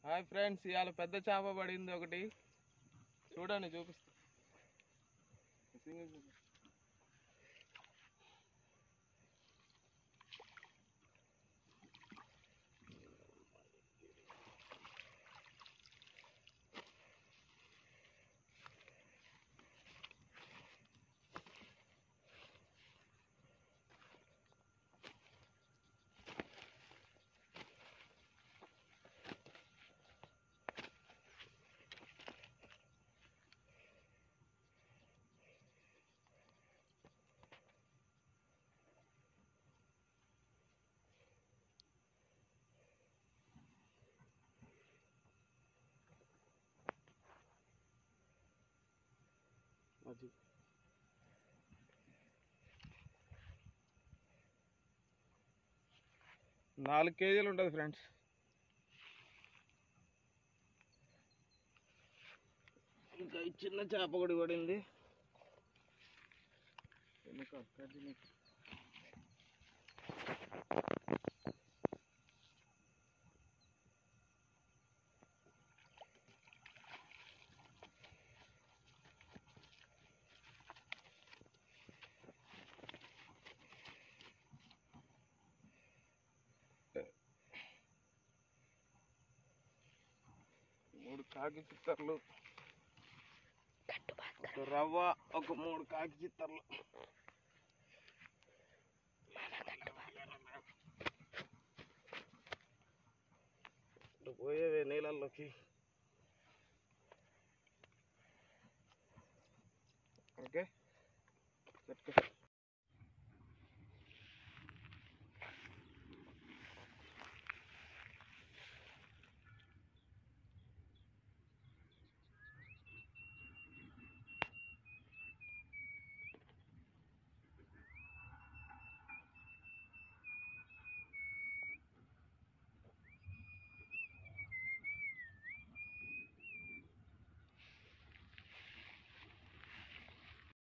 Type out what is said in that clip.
Hi friends ఇవాళ పెద్ద చేప పడింది ఒకటి చూడండి చూపిస్తా అది నాలుగు కేజీలు ఉంటుంది ఫ్రెండ్స్ ఇంకా ఈ చిన్న చేప కూడా పడింది వెనుక కది నీకు. మూడు కాకి చిత్తర్లు ఒక రవ్వ ఒక మూడు కాకి చిత్తర్లు ఇటు పోయేవే నీళ్ళల్లోకి ఓకే పెట్టుకో